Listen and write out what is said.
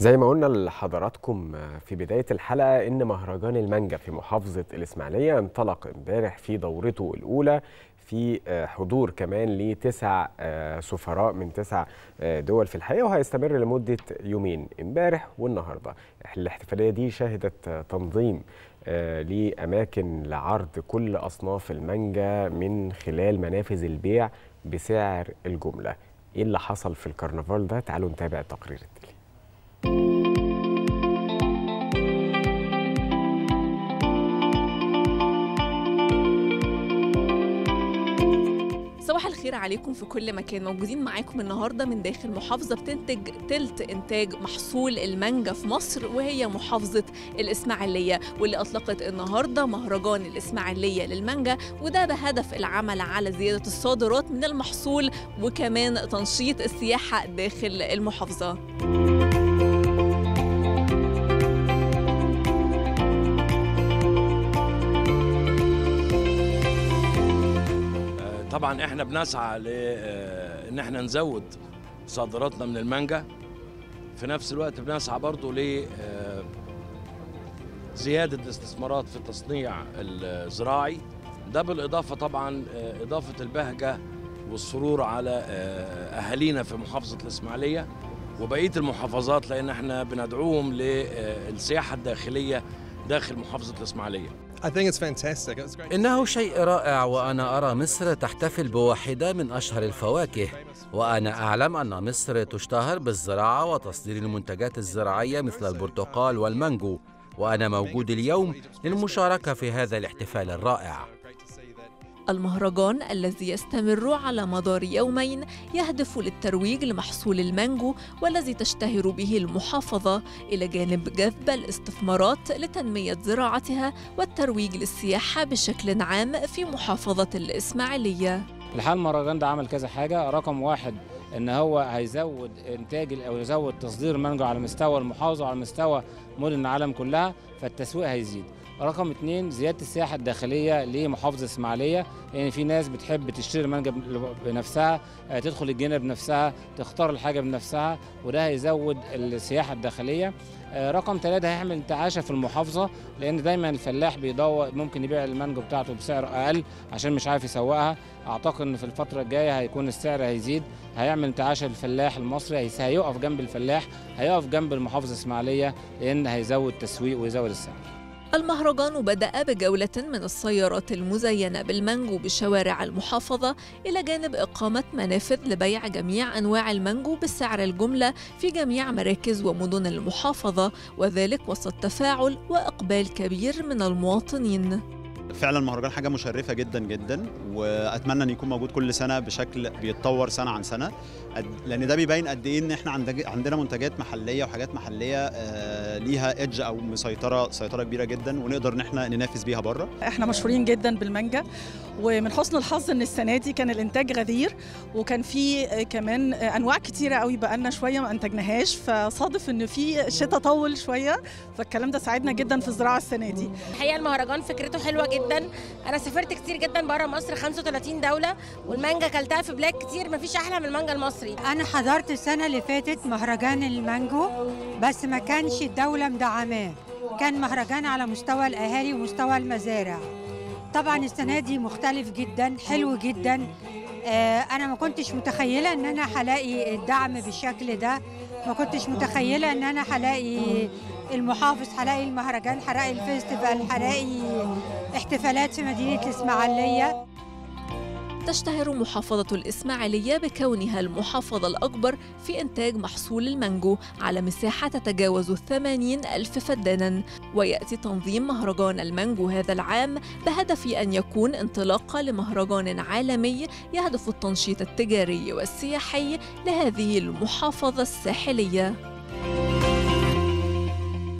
زي ما قلنا لحضراتكم في بداية الحلقة إن مهرجان المانجا في محافظة الإسماعيلية انطلق امبارح في دورته الأولى في حضور كمان لتسع سفراء من تسع دول في الحقيقة وهيستمر لمدة يومين امبارح والنهاردة الاحتفالية دي شهدت تنظيم لأماكن لعرض كل أصناف المانجا من خلال منافذ البيع بسعر الجملة إيه اللي حصل في الكرنفال ده تعالوا نتابع التقرير التالي صباح الخير عليكم في كل مكان موجودين معاكم النهارده من داخل محافظه بتنتج تلت انتاج محصول المانجا في مصر وهي محافظه الاسماعيليه واللي اطلقت النهارده مهرجان الاسماعيليه للمانجا وده بهدف العمل على زياده الصادرات من المحصول وكمان تنشيط السياحه داخل المحافظه طبعا احنا بنسعى لان احنا نزود صادراتنا من المانجا في نفس الوقت بنسعى برضو ل زيادة الاستثمارات في التصنيع الزراعي ده بالإضافة طبعا إضافة البهجة والسرور على أهالينا في محافظة الإسماعيلية وبقية المحافظات لأن احنا بندعوهم للسياحة الداخلية داخل محافظة الإسماعيلية إنه شيء رائع وأنا أرى مصر تحتفل بواحدة من أشهر الفواكه وأنا أعلم أن مصر تشتهر بالزراعة وتصدير المنتجات الزراعية مثل البرتقال والمانجو وأنا موجود اليوم للمشاركة في هذا الاحتفال الرائع المهرجان الذي يستمر على مدار يومين يهدف للترويج لمحصول المانجو والذي تشتهر به المحافظة إلى جانب جذب الاستثمارات لتنمية زراعتها والترويج للسياحة بشكل عام في محافظة الإسماعيلية الحال المهرجان ده عمل كذا حاجة رقم واحد ان هو هيزود انتاج او يزود تصدير المانجو على مستوى المحافظه وعلى مستوى مدن العالم كلها فالتسويق هيزيد رقم اتنين زياده السياحه الداخليه لمحافظه الاسماعيليه لان يعني في ناس بتحب تشتري المانجا بنفسها تدخل الجنينه بنفسها تختار الحاجه بنفسها وده هيزود السياحه الداخليه رقم ثلاثة هيعمل انتعاشة في المحافظة لأن دايما الفلاح بيدور ممكن يبيع المانجو بتاعته بسعر أقل عشان مش عارف يسوقها أعتقد إن في الفترة الجاية هيكون السعر هيزيد هيعمل انتعاشة للفلاح المصري هيقف جنب الفلاح هيقف جنب المحافظة الإسماعيلية لأن هيزود تسويق ويزود السعر المهرجان بدأ بجولة من السيارات المزينة بالمانجو بشوارع المحافظة إلى جانب إقامة منافذ لبيع جميع أنواع المانجو بسعر الجملة في جميع مراكز ومدن المحافظة وذلك وسط تفاعل وإقبال كبير من المواطنين فعلا المهرجان حاجه مشرفه جدا جدا واتمنى ان يكون موجود كل سنه بشكل بيتطور سنه عن سنه لان ده بيبين قد ايه ان احنا عندنا منتجات محليه وحاجات محليه ليها ايدج او مسيطره سيطره كبيره جدا ونقدر ان احنا ننافس بيها بره احنا مشهورين جدا بالمانجا ومن حسن الحظ ان السنه دي كان الانتاج غزير وكان في كمان انواع كتيره قوي بقالنا شويه ما انتجناهاش فصادف ان في الشتاء طول شويه فالكلام ده ساعدنا جدا في الزراعه السنه دي الحقيقه المهرجان فكرته حلوه جدا انا سافرت كتير جدا بره مصر 35 دوله والمانجا كلتها في بلاد كتير مفيش احلى من المانجا المصري انا حضرت السنه اللي فاتت مهرجان المانجو بس ما كانش الدوله مدعماه كان مهرجان على مستوى الاهالي ومستوى المزارع طبعا السنه دي مختلف جدا حلو جدا آه انا ما كنتش متخيله ان انا هلاقي الدعم بالشكل ده ما كنتش متخيله ان انا هلاقي المحافظ هلاقي المهرجان هلاقي الفيستيفال هلاقي احتفالات في مدينه الاسماعيليه تشتهر محافظة الإسماعيلية بكونها المحافظة الأكبر في إنتاج محصول المانجو على مساحة تتجاوز الثمانين ألف فدانا ويأتي تنظيم مهرجان المانجو هذا العام بهدف أن يكون انطلاقة لمهرجان عالمي يهدف التنشيط التجاري والسياحي لهذه المحافظة الساحلية